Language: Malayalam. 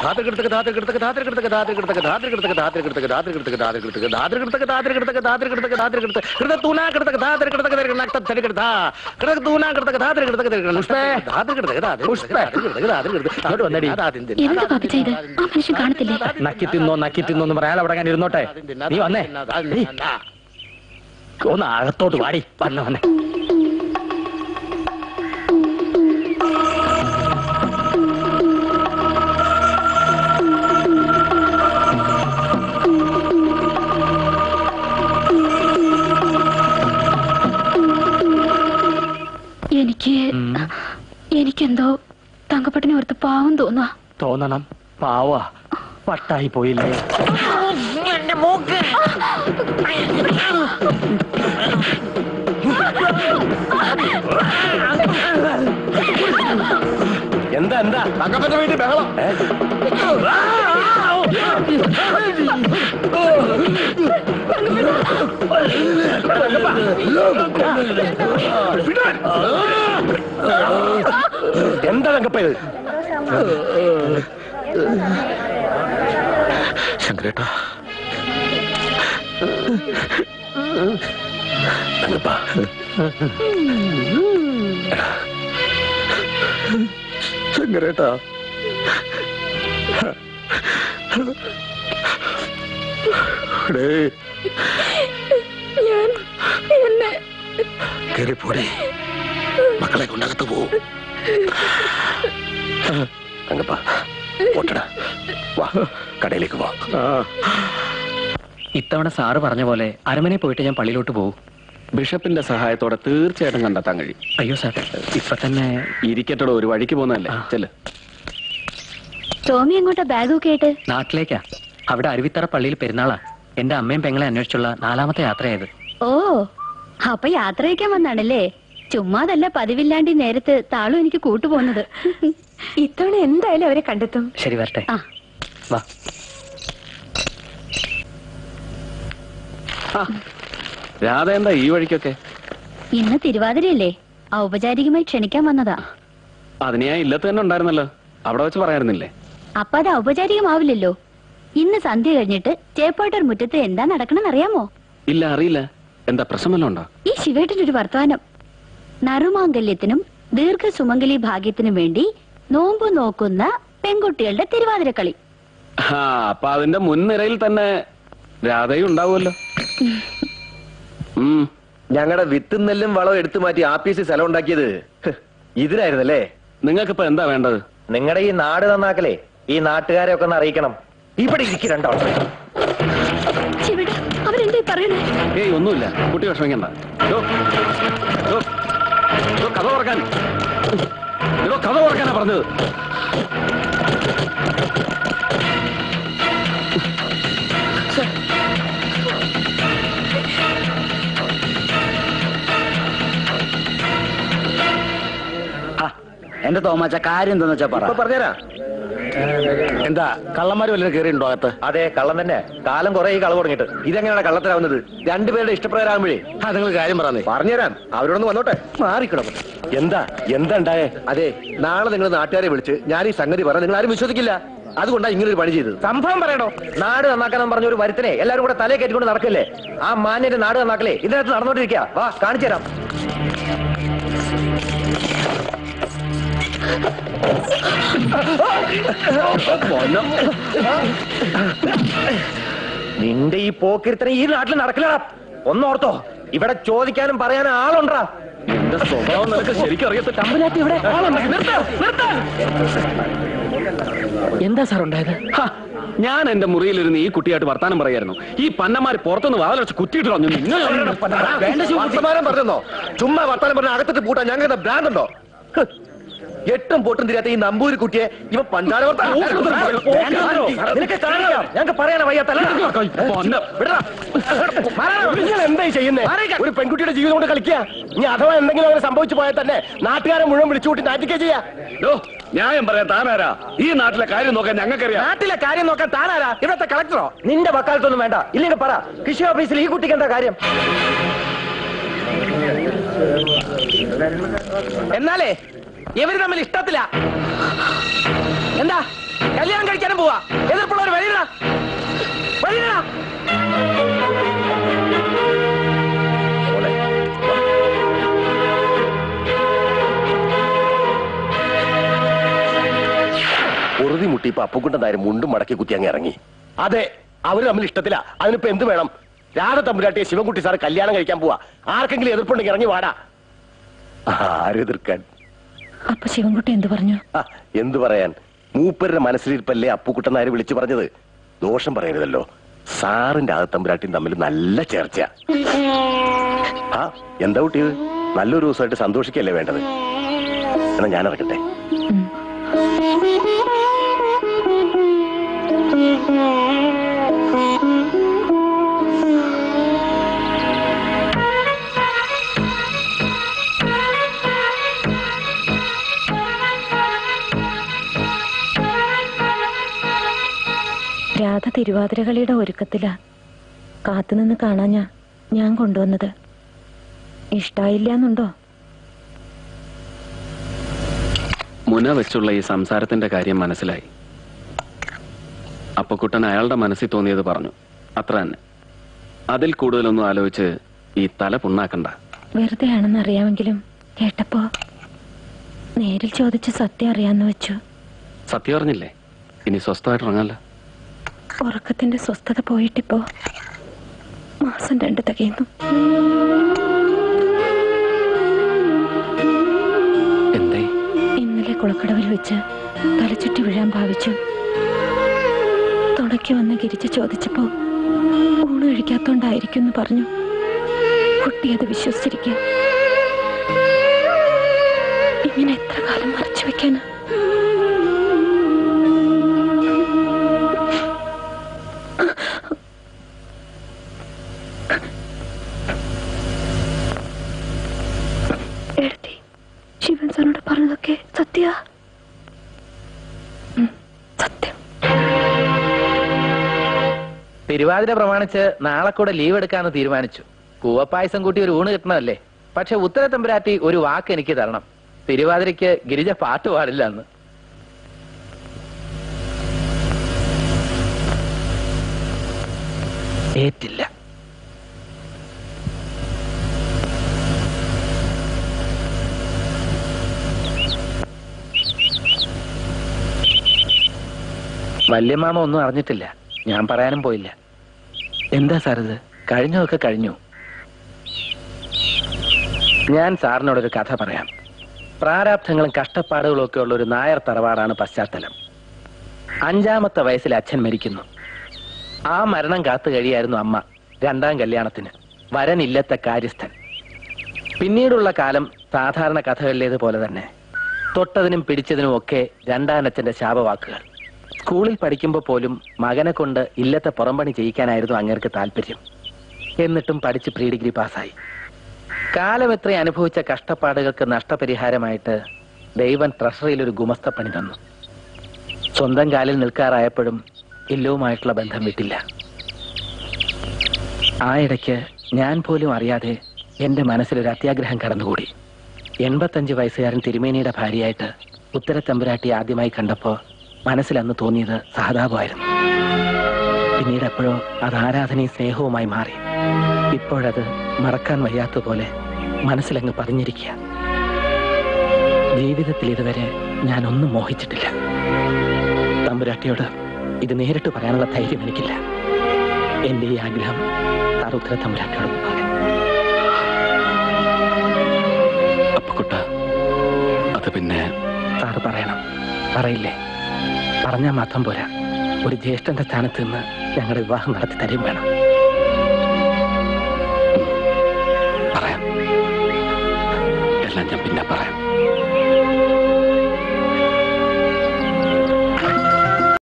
ധാതൃകൃതക ധാതൃകൃതക ധാതൃകൃതക ധാതൃകൃതക ധാതൃകൃതക ധാതൃകൃതക ധാതൃകൃതക ധാതൃകൃതക ധാതൃകൃതക ധാതൃകൃതക ധാതൃകൃതക ധാതൃകൃതക കൃതതൂനാകൃതക ധാതൃകൃതക നക്തധരികൃത കൃതതൂനാകൃതക ധാതൃകൃതക പുഷ്പേ ധാതൃകൃതക ധാതൃകൃതക ധാതൃകൃതക അങ്ങോട്ട് വന്നടി എന്താ പാപ്പിച്ച ഇത് ആ മനുഷ്യൻ കാണത്തില്ലേ നക്കി തിന്നോ നക്കി തിന്നോ എന്ന് പറയാൻ അവിടെ അങ്ങനെ ഇരുന്നോട്ടെ നീ വന്നേ നീ. ഒന്ന് അകത്തോട്ട് വാടി വന്ന് വന്നേ എനിക്ക് എനിക്കെന്തോ തങ്കപ്പട്ടിനെ ഓർത്ത് പാവം തോന്നുക തോന്നണം പാവ പട്ടായി പോയില്ലേ എന്താ എന്താ തങ്കപ്പന്റെ വീട്ടിൽ ബഹളം എന്താ തങ്കപ്പ ഇത് ശങ്കരേട്ടാ തങ്കപ്പ ശങ്കരേട്ടാ ഡേ കേറി പോടെ മക്കളെ കൊണ്ടകത്ത് പോവും തങ്കപ്പ പോട്ടടാ വാ കടയിലേക്ക് വാ ഇത്തവണ സാറ് പറഞ്ഞ പോലെ അരമനെ പോയിട്ട് ഞാൻ പള്ളിയിലോട്ട് പോകും ബിഷപ്പിന്റെ സഹായത്തോടെ തീർച്ചയായിട്ടും കണ്ടെത്താൻ കഴിയും അയ്യോ സാർ ഇപ്പൊ തന്നെ ഇരിക്കട്ടടോ ഒരു വഴിക്ക് പോകുന്നതല്ലേ ചെല് ടോമി എങ്ങോട്ടാ ബാഗൊക്കെ ആയിട്ട് നാട്ടിലേക്കാ അവിടെ അരുവിത്തറ പള്ളിയിൽ പെരുന്നാളാ എന്റെ അമ്മയും പെങ്ങളെ അന്വേഷിച്ചുള്ള നാലാമത്തെ യാത്രയായത് ഓ അപ്പൊ യാത്രയ്ക്കാൻ വന്നാണല്ലേ ചുമ്മാതല്ല പതിവില്ലാണ്ട് ഈ നേരത്ത് താളും എനിക്ക് കൂട്ടുപോകുന്നത് ഇത്തവണ എന്തായാലും അവരെ കണ്ടെത്തും ശരി വരട്ടെ ആ വാ രാധ എന്താ ഈ വഴിക്കൊക്കെ ഇന്ന് തിരുവാതിരയല്ലേ ഔപചാരികമായി ക്ഷണിക്കാൻ വന്നതാ അതിന് ഞാൻ ഇല്ലത്ത് തന്നെ ഉണ്ടായിരുന്നല്ലോ അവിടെ വെച്ച് പറയാറുന്നില്ലേ അപ്പൊ അത് ഔപചാരികമാവില്ലല്ലോ ഇന്ന് സന്ധ്യ കഴിഞ്ഞിട്ട് ചേപ്പാട്ടർ മുറ്റത്ത് എന്താ നടക്കണമെന്ന് അറിയാമോ ഇല്ല അറിയില്ല എന്താ പ്രശ്നം വല്ലതും ഉണ്ടോ ഈ ശിവേട്ടന്റെ ഒരു വർത്തമാനം നറുമാംഗല്യത്തിനും ദീർഘസുമംഗലി ഭാഗ്യത്തിനും വേണ്ടി നോമ്പ് നോക്കുന്ന പെൺകുട്ടികളുടെ തിരുവാതിരക്കളി ആ അപ്പൊ അതിന്റെ മുൻനിരയിൽ തന്നെ രാധയും ഉണ്ടാവുമല്ലോ ഉം ഞങ്ങളുടെ വിത്തും നെല്ലും വളം എടുത്തു മാറ്റി ആപ്പീസ് സ്ഥലം ഉണ്ടാക്കിയത് ഹ്, ഇതിനായിരുന്നല്ലേ നിങ്ങൾക്കിപ്പോ എന്താ വേണ്ടത് നിങ്ങളുടെ ഈ നാട് നന്നാക്കലേ ഈ നാട്ടുകാരെ ഒക്കെ ഒന്ന് അറിയിക്കണം ഇവിടെ ഇരിക്കണ്ടോ ശിവേട്ട അവരെന്താ ഈ പറയണേ ഏയ് ഒന്നുമില്ല കുട്ടി വിഷമിക്കണ്ട ഡോ, ഡോ, ഡോ, കഥ തുറക്കാൻ ഡോ, കഥ തുറക്കാനാ പറഞ്ഞത് എന്റെ തോമാച്ച കാര്യം എന്താന്ന് വെച്ചാ പറ പറഞ്ഞുതരാ എന്താ കള്ളന്മാര് വല്ലതും കയറിയുണ്ടോ അകത്ത് അതെ കള്ളം തന്നെ കാലം കുറെ ഈ കളവ് തുടങ്ങിയിട്ട് ഇതെങ്ങനെയാണ് കള്ളത്തിലാവുന്നത് രണ്ടുപേരുടെ ഇഷ്ടപ്രകാരമാകുമ്പോഴേ ആ നിങ്ങൾ കാര്യം പറഞ്ഞേ പറഞ്ഞുതരാം അവരോടൊന്ന് വന്നോട്ടെ മാറിക്കണം എന്താ എന്താ ഉണ്ടായേ അതെ നാളെ നിങ്ങൾ നാട്ടുകാരെ വിളിച്ച് ഞാൻ ഈ സംഗതി പറഞ്ഞ നിങ്ങൾ ആരും വിശ്വസിക്കില്ല അതുകൊണ്ടാ ഇങ്ങനെ ഒരു പണി ചെയ്തത് സംഭവം പറയണോ നാട് നന്നാക്കാൻ പറഞ്ഞ ഒരു വരുത്തനെ എല്ലാവരും കൂടെ തലയെ കയറ്റിക്കൊണ്ട് നടക്കല്ലേ ആ മാന്യന്റെ നാട് നന്നാക്കലേ ഇതിനകത്ത് നടന്നോണ്ടിരിക്കുക വാ കാണിച്ചു തരാം നിന്റെ ഈ പോക്കിരുത്തനെ ഈ നാട്ടിൽ നടക്കില്ലടാ ഒന്നോർത്തോ ഇവിടെ ചോദിക്കാനും പറയാനും ആളുണ്ടാ എന്റെ സ്വഭാവം നിനക്ക് ശരിക്കും അറിയത്തില്ല എന്താ സാർ ഉണ്ടായത് ഹ, ഞാൻ എന്റെ മുറിയിലിരുന്ന് ഈ കുട്ടിയായിട്ട് വർത്താനം പറയായിരുന്നു ഈ പന്നമാര് പുറത്തുനിന്ന് വാതിലടച്ച് കുത്തിയിട്ട് കളഞ്ഞു നിന്നെ ഞാൻ- വർത്തമാനം പറഞ്ഞോ ചുമ്മാ വർത്തമാനം പറഞ്ഞ അകത്തിട്ട് പൂട്ടാൻ ഞങ്ങൾക്ക് ഭ്രാന്ത് ഉണ്ടോ എട്ടും പൊട്ടും തിരിയാത്ത ഈ നമ്പൂരി കുട്ടിയെ ഇവ പണ്ടാര നിനക്ക് കാണിക്കാം ഞങ്ങൾക്ക് പറയാനാ വയ്യാത്തല്ല പൊന്ന. നിങ്ങൾ എന്തായി ചെയ്യുന്നേ ഒരു പെൺകുട്ടിയുടെ ജീവിതം കൊണ്ട് കളിക്കുക ഇനി അഥവാ എന്തെങ്കിലും അങ്ങനെ സംഭവിച്ചു പോയാൽ തന്നെ നാട്ടുകാരെ മുഴുവൻ വിളിച്ചുകൂട്ടി നാറ്റിക്കുക ചെയ്യാ ഡോ, ന്യായം പറയാൻ താനാരാ ഈ നാട്ടിലെ കാര്യം നോക്കാൻ ഞങ്ങൾക്കറിയാം നാട്ടിലെ കാര്യം നോക്കാൻ താനാരാ ഇവിടത്തെ കളക്ടറോ നിന്റെ വക്കാലത്തൊന്നും വേണ്ട ഇല്ലെങ്കിൽ പറ കൃഷി ഓഫീസിൽ ഈ കുട്ടിക്ക് എന്താ കാര്യം എന്നാലേ ഇവര് തമ്മിൽ ഇഷ്ടത്തില്ല എന്താ കല്യാണം കഴിക്കാനും പോവാ എതിർപ്പുള്ളവർ വഴിയിട വഴിയിട ഉറുതി മുട്ടിയപ്പോ അപ്പുക്കുട്ടനായാലും മുണ്ടും മടക്കി കുത്തി അങ്ങ് ഇറങ്ങി അതെ അവര് തമ്മിൽ ഇഷ്ടത്തില്ല അതിനിപ്പോ എന്ത് വേണം രാധ തമ്പുരാട്ടിയെ ശിവൻകുട്ടി സാർ കല്യാണം കഴിക്കാൻ പോവാ ആർക്കെങ്കിലും എതിർപ്പുണ്ടെങ്കിൽ ഇറങ്ങി വാടാ ആരെതിർക്കാൻ അപ്പൊ ശിവൻകുട്ടി എന്തു പറഞ്ഞു ആ, എന്തു പറയാൻ മൂപ്പരുടെ മനസ്സിലിരിപ്പല്ലേ അപ്പുക്കുട്ടനാര് വിളിച്ചു പറഞ്ഞത് ദോഷം പറയരുതല്ലോ സാറിന്റെ ആദത്തമ്പുരാട്ടിയും തമ്മിൽ നല്ല ചേർച്ച ആ എന്താ കുട്ടിയത് നല്ലൊരു ദിവസമായിട്ട് സന്തോഷിക്കല്ലേ വേണ്ടത് എന്നാ ഞാൻ ഇറക്കട്ടെ രാധ തിരുവാതിരകളിയുടെ ഒരുക്കത്തിലാ കാത്തുനിന്ന് കാണാഞ്ഞാ ഞാൻ കൊണ്ടുവന്നത് ഇഷ്ടായില്ലാന്നുണ്ടോ മുന വെച്ചുള്ള ഈ സംസാരത്തിന്റെ കാര്യം മനസ്സിലായി അപ്പക്കുട്ടൻ അയാളുടെ മനസ്സിൽ തോന്നിയത് പറഞ്ഞു അത്ര തന്നെ അതിൽ കൂടുതലൊന്നും ആലോചിച്ച് ഈ തല പുണ്ണാക്കണ്ട വെറുതെ ആണെന്ന് അറിയാമെങ്കിലും കേട്ടപ്പോ നേരിൽ ചോദിച്ച് സത്യം അറിയാന്ന് വെച്ചു സത്യം അറിഞ്ഞില്ലേ ഇനി സ്വസ്ഥമായിട്ട് ഇറങ്ങാല്ല ഉറക്കത്തിന്റെ സ്വസ്ഥത പോയിട്ടിപ്പോ മാസം രണ്ട് തികയുന്നു എന്തേ ഇന്നലെ കുളക്കടവിൽ വെച്ച് തലച്ചുറ്റി വീഴാൻ ഭാവിച്ചു തുണയ്ക്ക് വന്ന് ഗിരിച്ച് ചോദിച്ചപ്പോ ഊണ് കഴിക്കാത്തോണ്ടായിരിക്കും എന്ന് പറഞ്ഞു കുട്ടി അത് വിശ്വസിച്ചിരിക്കുക ഇങ്ങനെ എത്ര കാലം മറച്ചു വെക്കാന് എഴുതി ശിവൻ സാറിനോട് പറഞ്ഞതൊക്കെ സത്യ സത്യം തിരുവാതിര പ്രമാണിച്ച് നാളെ കൂടെ ലീവ് എടുക്കാന്ന് തീരുമാനിച്ചു കൂവപ്പായസം കൂട്ടി ഒരു ഊണ് കിട്ടണമല്ലേ പക്ഷെ ഉത്തര തമ്പുരാട്ടി ഒരു വാക്ക് എനിക്ക് തരണം തിരുവാതിരയ്ക്ക് ഗിരിജ പാട്ട് പാടില്ല എന്ന് ഏറ്റില്ല വല്യമാമ ഒന്നും അറിഞ്ഞിട്ടില്ല ഞാൻ പറയാനും പോയില്ല എന്താ സാർ ഇത് കഴിഞ്ഞതൊക്കെ കഴിഞ്ഞു ഞാൻ സാറിനോടൊരു കഥ പറയാം പ്രാരാബ്ധങ്ങളും കഷ്ടപ്പാടുകളും ഒക്കെ ഉള്ള ഒരു നായർ തറവാടാണ് പശ്ചാത്തലം അഞ്ചാമത്തെ വയസ്സിൽ അച്ഛൻ മരിക്കുന്നു ആ മരണം കാത്തു കഴിയായിരുന്നു അമ്മ രണ്ടാം കല്യാണത്തിന് വരനില്ലത്തെ കാര്യസ്ഥൻ പിന്നീടുള്ള കാലം സാധാരണ കഥകളിലേതുപോലെ തന്നെ തൊട്ടതിനും പിടിച്ചതിനും ഒക്കെ രണ്ടാനച്ഛന്റെ ശാപവാക്കുകൾ സ്കൂളിൽ പഠിക്കുമ്പോൾ പോലും മകനെ കൊണ്ട് ഇല്ലത്തെ പുറംപണി ചെയ്യിക്കാനായിരുന്നു അങ്ങേർക്ക് താല്പര്യം എന്നിട്ടും പഠിച്ച് പ്രീ ഡിഗ്രി പാസ്സായി കാലം എത്ര അനുഭവിച്ച കഷ്ടപ്പാടുകൾക്ക് നഷ്ടപരിഹാരമായിട്ട് ദൈവം ട്രഷറിയിൽ ഒരു ഗുമസ്തപ്പണി തന്നു സ്വന്തം കാലിൽ നിൽക്കാറായപ്പോഴും ഇല്ലവുമായിട്ടുള്ള ബന്ധം വിട്ടില്ല ആ ഇടയ്ക്ക് ഞാൻ പോലും അറിയാതെ എന്റെ മനസ്സിലൊരു അത്യാഗ്രഹം കടന്നുകൂടി എൺപത്തഞ്ച് വയസ്സുകാരൻ തിരുമേനിയുടെ ഭാര്യയായിട്ട് ഉത്തരത്തമ്പുരാട്ടി ആദ്യമായി കണ്ടപ്പോ മനസ്സിൽ അന്ന് തോന്നിയത് സഹതാപമായിരുന്നു പിന്നീട് എപ്പോഴോ അത് ആരാധനയും സ്നേഹവുമായി മാറി ഇപ്പോഴത് മറക്കാൻ വയ്യാത്തതുപോലെ മനസ്സിലങ്ങ് പതിഞ്ഞിരിക്കുക ജീവിതത്തിൽ ഇതുവരെ ഞാൻ ഒന്നും മോഹിച്ചിട്ടില്ല തമ്പുരാട്ടിയോട് ഇത് നേരിട്ട് പറയാനുള്ള ധൈര്യം എനിക്കില്ല എന്റെ ഈ ആഗ്രഹം സാർ ഉത്തര തമ്പുരാട്ടിയോട് പറയാം അപ്പക്കുട്ട അത് പിന്നെ സാറ് പറയണം പറയില്ലേ പറഞ്ഞാൽ മാത്രം പോരാ ഒരു ജ്യേഷ്ഠന്റെ സ്ഥാനത്ത് നിന്ന് ഞങ്ങളുടെ വിവാഹം നടത്തി തരും വേണം പറയാം എല്ലാം ഞാൻ പിന്നെ പറയാം